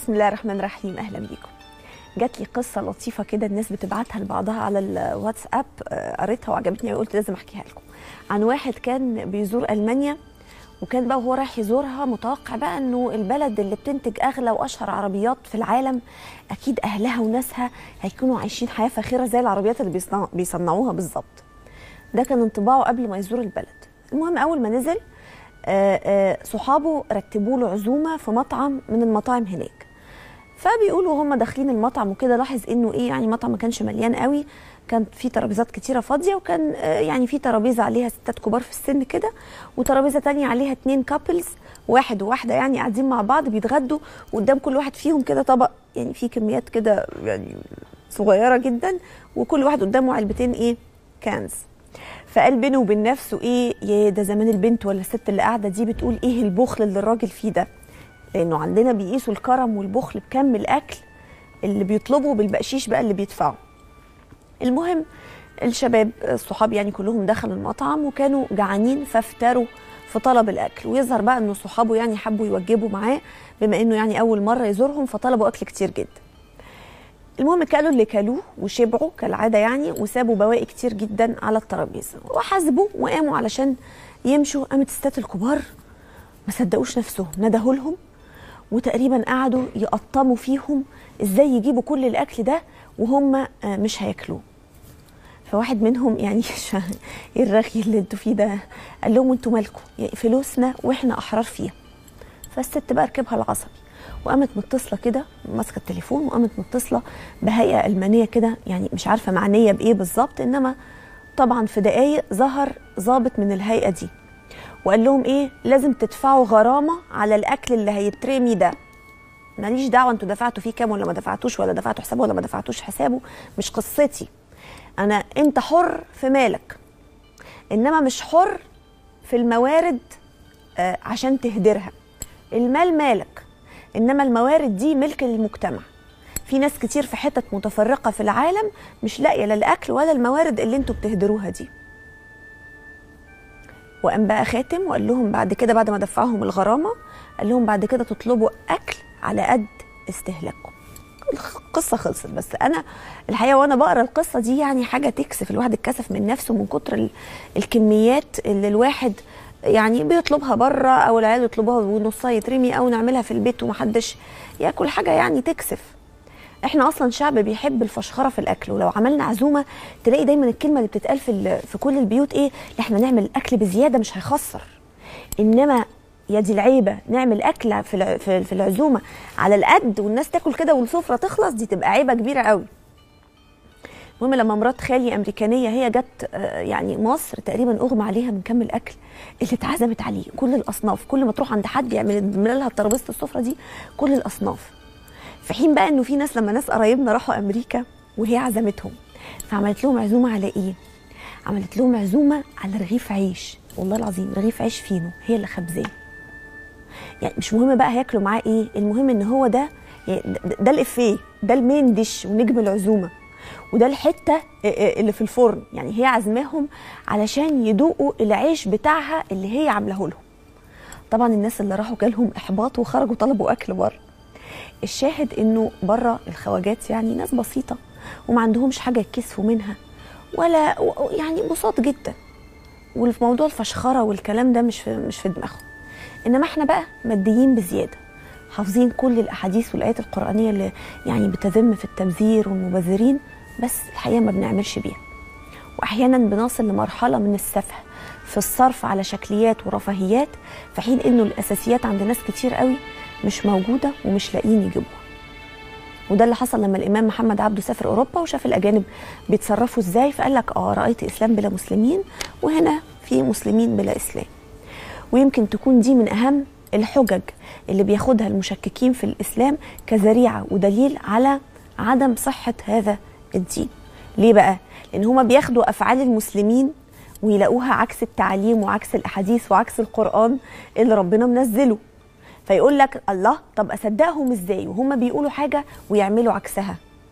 بسم الله الرحمن الرحيم اهلا بيكم جات لي قصه لطيفه كده الناس بتبعتها لبعضها على الواتساب آه، قريتها وعجبتني وقلت لازم احكيها لكم عن واحد كان بيزور المانيا وكان بقى وهو رايح يزورها متوقع بقى انه البلد اللي بتنتج اغلى واشهر عربيات في العالم اكيد اهلها وناسها هيكونوا عايشين حياه فاخره زي العربيات اللي بيصنع بيصنعوها بالظبط ده كان انطباعه قبل ما يزور البلد المهم اول ما نزل آه، آه، صحابه رتبوا له عزومه في مطعم من المطاعم هناك فبيقولوا هم داخلين المطعم وكده لاحظ انه ايه يعني المطعم ما كانش مليان قوي كان في ترابيزات كتيره فاضيه وكان آه، يعني في ترابيزه عليها ستات كبار في السن كده وترابيزه تانية عليها اتنين كابلز واحد وواحده يعني قاعدين مع بعض بيتغدوا وقدام كل واحد فيهم كده طبق يعني فيه كميات كده يعني صغيره جدا وكل واحد قدامه علبتين ايه كانز فقال بينه وبين نفسه ايه يا ده زمان البنت ولا الست اللي قاعده دي بتقول ايه البخل اللي الراجل فيه ده لانه عندنا بيقيسوا الكرم والبخل بكم الاكل اللي بيطلبوا بالبقشيش بقى اللي بيدفعوا المهم الشباب الصحاب يعني كلهم دخلوا المطعم وكانوا جعانين فافتروا في طلب الاكل ويظهر بقى انه صحابه يعني حبوا يوجبوا معاه بما انه يعني اول مره يزورهم فطلبوا اكل كتير جدا المهم كلوا اللي كلوه وشبعوا كالعاده يعني وسابوا بواقي كتير جدا على الترابيزه وحاسبوا وقاموا علشان يمشوا قامت الستات الكبار ما صدقوش نفسهم ندهوا لهم وتقريبا قعدوا يقطموا فيهم ازاي يجيبوا كل الاكل ده وهم آه، مش هياكلوه فواحد منهم يعني ايه الرغي اللي انتوا فيه ده قال لهم انتوا مالكم يعني فلوسنا واحنا احرار فيها فالست بقى ركبها العصبي وقامت متصله كده ماسكه التليفون وقامت متصله بهيئه المانيه كده يعني مش عارفه معنيه بايه بالظبط انما طبعا في دقايق ظهر ضابط من الهيئه دي وقال لهم ايه لازم تدفعوا غرامه على الاكل اللي هيترمي ده ماليش دعوه انتوا دفعتوا فيه كام ولا ما دفعتوش ولا دفعتوا حسابه ولا ما دفعتوش حسابه مش قصتي انا انت حر في مالك انما مش حر في الموارد آه، عشان تهدرها المال مالك انما الموارد دي ملك للمجتمع في ناس كتير في حتت متفرقه في العالم مش لاقيه لا الاكل ولا الموارد اللي انتوا بتهدروها دي وقام بقى خاتم وقال لهم بعد كده بعد ما دفعهم الغرامه قال لهم بعد كده تطلبوا اكل على قد استهلاككم القصه خلصت بس انا الحقيقه وانا بقرا القصه دي يعني حاجه تكسف الواحد اتكسف من نفسه من كتر ال- الكميات اللي الواحد يعني بيطلبها بره او العيال يطلبوها ونصها يترمي او نعملها في البيت ومحدش ياكل حاجه يعني تكسف احنا اصلا شعب بيحب الفشخره في الاكل ولو عملنا عزومه تلاقي دايما الكلمه اللي بتتقال في ال- في كل البيوت ايه احنا نعمل اكل بزياده مش هيخسر انما يا دي العيبه نعمل اكله في الع- في في العزومه على القد والناس تاكل كده والسفره تخلص دي تبقى عيبه كبيره قوي المهم لما مرات خالي امريكانيه هي جت آه، يعني مصر تقريبا اغمى عليها من كم الاكل اللي اتعزمت عليه كل الاصناف كل ما تروح عند حد يعمل يعمل لها ترابيزه السفره دي كل الاصناف في حين بقى انه في ناس لما ناس قرايبنا راحوا امريكا وهي عزمتهم فعملت لهم عزومه على ايه عملت لهم عزومه على رغيف عيش والله العظيم رغيف عيش فينو هي اللي خبزاه يعني مش مهم بقى هياكلوا معاه ايه المهم ان هو ده يعني ده, ده الافيه ده المين ديش ونجم العزومه وده الحته اللي في الفرن يعني هي عزماهم علشان يدوقوا العيش بتاعها اللي هي عاملاه لهم طبعا الناس اللي راحوا جالهم احباط وخرجوا طلبوا اكل بره الشاهد انه بره الخواجات يعني ناس بسيطه وما عندهمش حاجه يتكسفوا منها ولا و- يعني بساط جدا وفي موضوع الفشخره والكلام ده مش في مش في دماغهم انما احنا بقى ماديين بزياده حافظين كل الاحاديث والايات القرانيه اللي يعني بتذم في التبذير والمبذرين بس الحقيقه ما بنعملش بيها واحيانا بنصل لمرحله من السفه في الصرف على شكليات ورفاهيات في حين انه الاساسيات عند ناس كتير قوي مش موجوده ومش لاقيين يجيبوها وده اللي حصل لما الامام محمد عبده سافر اوروبا وشاف الاجانب بيتصرفوا ازاي فقال لك اه رايت اسلام بلا مسلمين وهنا في مسلمين بلا اسلام ويمكن تكون دي من اهم الحجج اللي بياخدها المشككين في الاسلام كذريعه ودليل على عدم صحه هذا الدين ليه بقى لان هما بياخدوا افعال المسلمين ويلاقوها عكس التعليم وعكس الاحاديث وعكس القران اللي ربنا منزله فيقول لك الله طب اصدقهم ازاي وهم بيقولوا حاجه ويعملوا عكسها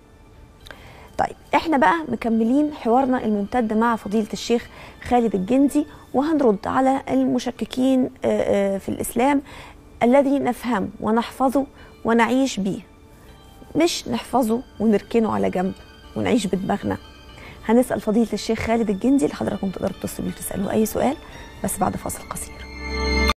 طيب احنا بقى مكملين حوارنا الممتد مع فضيله الشيخ خالد الجندي وهنرد على المشككين آه، آه، في الاسلام الذي نفهمه ونحفظه ونعيش بيه مش نحفظه ونركنه على جنب ونعيش بدماغنا هنسال فضيله الشيخ خالد الجندي اللي حضراتكم تقدروا تتصلوا وتسالوه اي سؤال بس بعد فاصل قصير